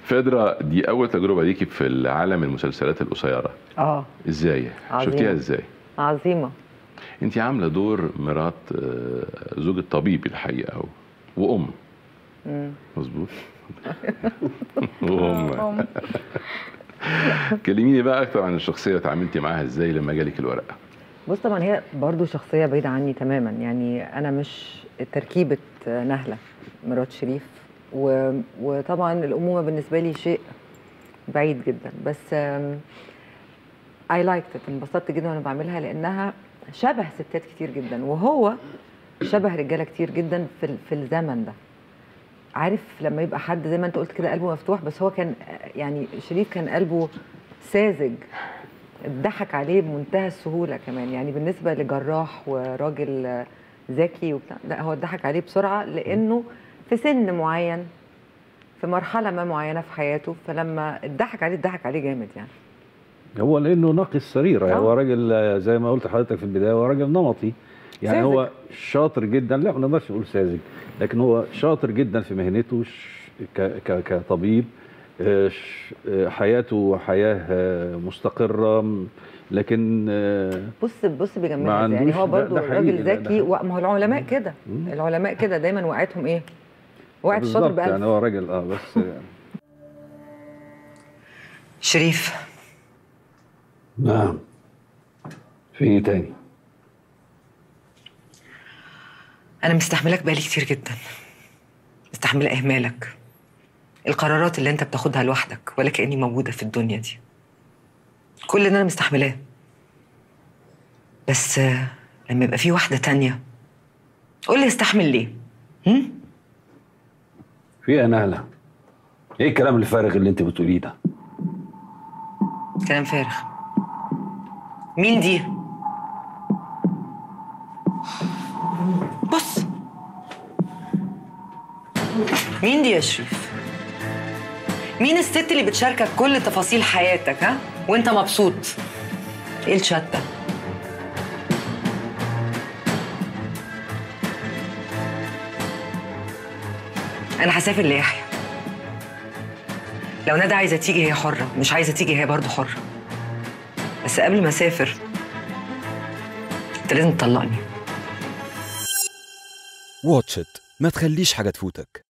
فدرة دي اول تجربه ليكي في العالم المسلسلات القصيره اه ازاي عظيم. شفتيها ازاي عظيمه انت عامله دور مرات آه، زوج الطبيب الحقيقه و- وام مم. مظبوط وام أم. كلميني بقى اكتر عن الشخصيه اتعاملتي معاها ازاي لما جالك الورقه بص طبعا هي برضو شخصيه بعيده عني تماما يعني انا مش تركيبه نهله مرات شريف و... وطبعا الامومه بالنسبه لي شيء بعيد جدا بس اي لايك انبسطت جدا وانا بعملها لانها شبه ستات كتير جدا وهو شبه رجاله كتير جدا في ال- في الزمن ده عارف لما يبقى حد زي ما انت قلت كده قلبه مفتوح بس هو كان يعني شريف كان قلبه ساذج اتضحك عليه بمنتهى السهوله كمان يعني بالنسبه لجراح وراجل ذكي وبتاع لا هو اتضحك عليه بسرعه لانه في سن معين في مرحله ما معينه في حياته فلما اتضحك عليه اتضحك عليه جامد يعني هو لانه ناقص سريره يعني آه. هو راجل آه، زي ما قلت لحضرتك في البدايه هو راجل نمطي يعني ساذج. هو شاطر جدا لا ما نقدرش نقول ساذج لكن هو شاطر جدا في مهنته ش- ك- ك- كطبيب آه، ش- آه، حياته حياه آه، مستقره م- لكن آه، بص بص ما بيجمعها إزاي. يعني عندوش- هو ده- برضه ده حقيقي، راجل لا، ده ذكي حقيقي. و- ما هو العلماء كده مم. العلماء كده دايما وقعتهم ايه؟ وقعت الشاطر بالظبط بألف يعني هو راجل اه بس آه، شريف نعم في ايه تاني انا مستحملك بقالي كتير جدا مستحمله اهمالك القرارات اللي انت بتاخدها لوحدك ولا كاني موجوده في الدنيا دي كل ده انا مستحملاه بس آه، لما يبقى في واحده تانية قول لي استحمل ليه هم؟ في ايه يا نهله ايه الكلام الفارغ اللي انت بتقوليه ده كلام فارغ مين دي بص مين دي يا شريف مين الست اللي بتشاركك كل تفاصيل حياتك ها وانت مبسوط ايه الشات ده انا هسافر ليحيى لو ندى عايزه تيجي هي حره مش عايزه تيجي هي برضه حره بس قبل ما اسافر انت لازم تطلقني واتش إت ما تخليش حاجة تفوتك